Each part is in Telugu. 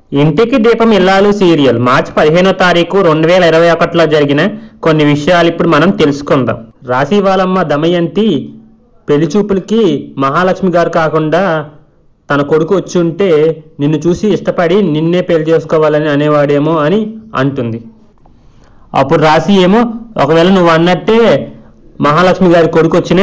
ఇంటికి దీపం ఇల్లాలు సీరియల్ మార్చి పదిహేనో తారీఖు రెండు వేల ఇరవై ఒకటిలో జరిగిన కొన్ని విషయాలు ఇప్పుడు మనం తెలుసుకుందాం రాశి వాళ్ళమ్మ దమయంతి పెళ్లి చూపులకి మహాలక్ష్మి గారు కాకుండా తన కొడుకు వచ్చి ఉంటే నిన్ను చూసి ఇష్టపడి నిన్నే పెళ్లి చేసుకోవాలని అనేవాడేమో అని అంటుంది అప్పుడు రాశి ఏమో ఒకవేళ నువ్వు అన్నట్టే మహాలక్ష్మి గారి కొడుకు వచ్చినా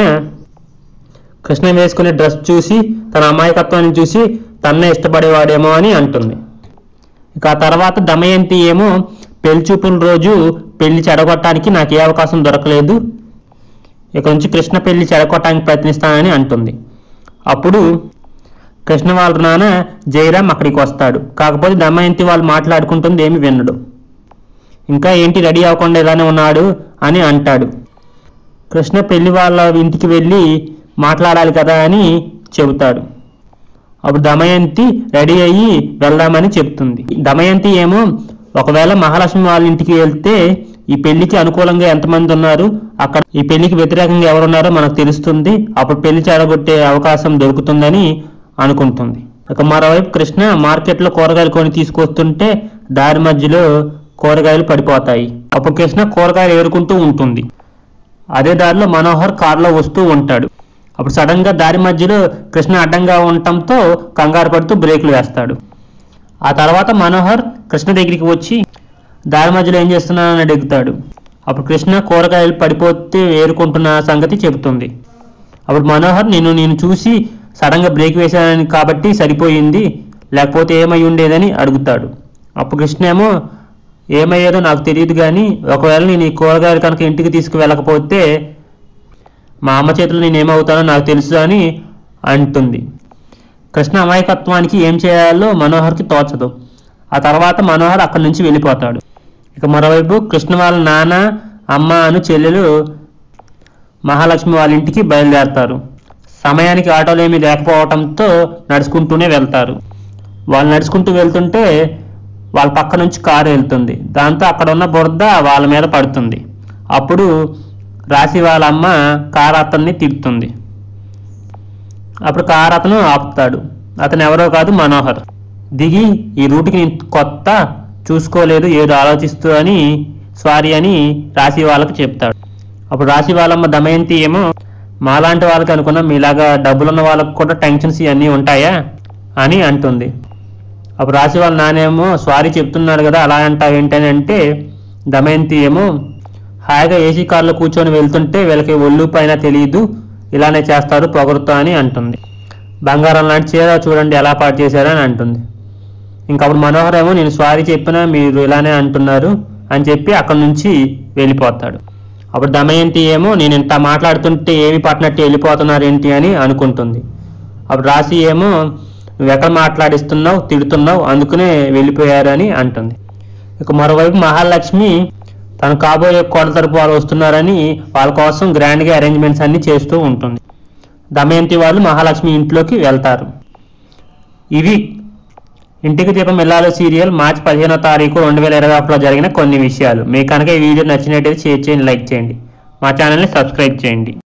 కృష్ణ వేసుకునే డ్రెస్ చూసి తన అమాయకత్వాన్ని చూసి తన్నే ఇష్టపడేవాడేమో అని అంటుంది ఇక ఆ తర్వాత దమయంతి ఏమో పెళ్లి చూపుల రోజు పెళ్లి చెడగొట్టడానికి నాకు ఏ అవకాశం దొరకలేదు ఇక నుంచి కృష్ణ పెళ్లి చెడగొట్టడానికి ప్రయత్నిస్తానని అంటుంది అప్పుడు కృష్ణ వాళ్ళ నాన్న జయరాం అక్కడికి వస్తాడు కాకపోతే దమయంతి వాళ్ళు మాట్లాడుకుంటుంది ఏమి వినడు ఇంకా ఏంటి రెడీ అవ్వకుండా ఇలానే ఉన్నాడు అని అంటాడు కృష్ణ పెళ్లి వాళ్ళ ఇంటికి వెళ్ళి మాట్లాడాలి కదా అని చెబుతాడు అప్పుడు దమయంతి రెడీ అయ్యి వెళ్దామని చెప్తుంది దమయంతి ఏమో ఒకవేళ మహాలక్ష్మి వాళ్ళ ఇంటికి వెళ్తే ఈ పెళ్లికి అనుకూలంగా ఎంతమంది ఉన్నారు అక్కడ ఈ పెళ్లికి వ్యతిరేకంగా ఎవరున్నారో మనకు తెలుస్తుంది అప్పుడు పెళ్లి చెడగొట్టే అవకాశం దొరుకుతుందని అనుకుంటుంది ఇక మరోవైపు కృష్ణ మార్కెట్లో కూరగాయలు కొని తీసుకొస్తుంటే దారి మధ్యలో కూరగాయలు పడిపోతాయి అప్పుడు కృష్ణ కూరగాయలు ఏరుకుంటూ ఉంటుంది అదే దారిలో మనోహర్ కారులో వస్తూ ఉంటాడు అప్పుడు సడన్ గా దారి మధ్యలో కృష్ణ అడ్డంగా ఉండటంతో కంగారు పడుతూ బ్రేకులు వేస్తాడు ఆ తర్వాత మనోహర్ కృష్ణ దగ్గరికి వచ్చి దారి మధ్యలో ఏం చేస్తున్నానని అడుగుతాడు అప్పుడు కృష్ణ కూరగాయలు పడిపోతే ఏరుకుంటున్న సంగతి చెబుతుంది అప్పుడు మనోహర్ నిన్ను నేను చూసి సడన్ గా బ్రేక్ వేశానని కాబట్టి సరిపోయింది లేకపోతే ఏమై ఉండేదని అడుగుతాడు అప్పుడు కృష్ణ ఏమో ఏమయ్యేదో నాకు తెలియదు కానీ ఒకవేళ నేను ఈ కూరగాయలు కనుక ఇంటికి తీసుకువెళ్ళకపోతే మా అమ్మ చేతులు నేను ఏమవుతానో నాకు తెలుసు అని అంటుంది కృష్ణ అమాయకత్వానికి ఏం చేయాలో మనోహర్కి తోచదు ఆ తర్వాత మనోహర్ అక్కడి నుంచి వెళ్ళిపోతాడు ఇక మరోవైపు కృష్ణ వాళ్ళ నాన్న అమ్మ అను చెల్లెలు మహాలక్ష్మి వాళ్ళ ఇంటికి బయలుదేరతారు సమయానికి ఆటోలు ఏమీ లేకపోవడంతో నడుచుకుంటూనే వెళ్తారు వాళ్ళు నడుచుకుంటూ వెళ్తుంటే వాళ్ళ పక్క నుంచి కారు వెళ్తుంది దాంతో అక్కడ ఉన్న బురద వాళ్ళ మీద పడుతుంది అప్పుడు రాశి వాళ్ళ అమ్మ కారు అతన్ని తిడుతుంది అప్పుడు కారు అతను ఆపుతాడు అతను ఎవరో కాదు మనోహర్ దిగి ఈ రూట్కి నేను కొత్త చూసుకోలేదు ఏదో ఆలోచిస్తూ అని సారీ అని రాశి వాళ్ళకి చెప్తాడు అప్పుడు రాశి వాళ్ళమ్మ దమయంతి ఏమో మాలాంటి వాళ్ళకి అనుకున్నాం మీలాగా డబ్బులున్న వాళ్ళకి కూడా టెన్షన్స్ ఇవన్నీ ఉంటాయా అని అంటుంది అప్పుడు రాశి వాళ్ళ నానేమో సారీ చెప్తున్నాడు కదా అలా అంటావు ఏంటని అంటే దమయంతి ఏమో హాయిగా ఏసీ కార్లో కూర్చొని వెళ్తుంటే వీళ్ళకి ఒళ్ళు పైన తెలియదు ఇలానే చేస్తారు పొగరుతో అని అంటుంది బంగారం లాంటి చీర చూడండి ఎలా పాటు చేశారని అంటుంది ఇంకప్పుడు మనోహర్ ఏమో నేను సారీ చెప్పినా మీరు ఇలానే అంటున్నారు అని చెప్పి అక్కడి నుంచి వెళ్ళిపోతాడు అప్పుడు దమయంతి ఏమో నేను ఇంత మాట్లాడుతుంటే ఏమి పట్టినట్టు వెళ్ళిపోతున్నారు ఏంటి అని అనుకుంటుంది అప్పుడు రాశి ఏమో నువ్వు ఎక్కడ మాట్లాడిస్తున్నావు తిడుతున్నావు అందుకనే వెళ్ళిపోయారు అని అంటుంది ఇక మరోవైపు మహాలక్ష్మి తన కాబోయే కోడల తరపు వాళ్ళు వస్తున్నారని వాళ్ళ కోసం గ్రాండ్గా అరేంజ్మెంట్స్ అన్ని చేస్తూ ఉంటుంది దమయంతి వాళ్ళు మహాలక్ష్మి ఇంట్లోకి వెళ్తారు ఇవి ఇంటికి దీపం ఇల్లాలో సీరియల్ మార్చి పదిహేనో తారీఖు రెండు వేల ఇరవై ఒకటిలో జరిగిన కొన్ని విషయాలు మీకు కనుక ఈ వీడియో నచ్చినట్టయితే షేర్ చేయండి లైక్ చేయండి మా ఛానల్ని సబ్స్క్రైబ్ చేయండి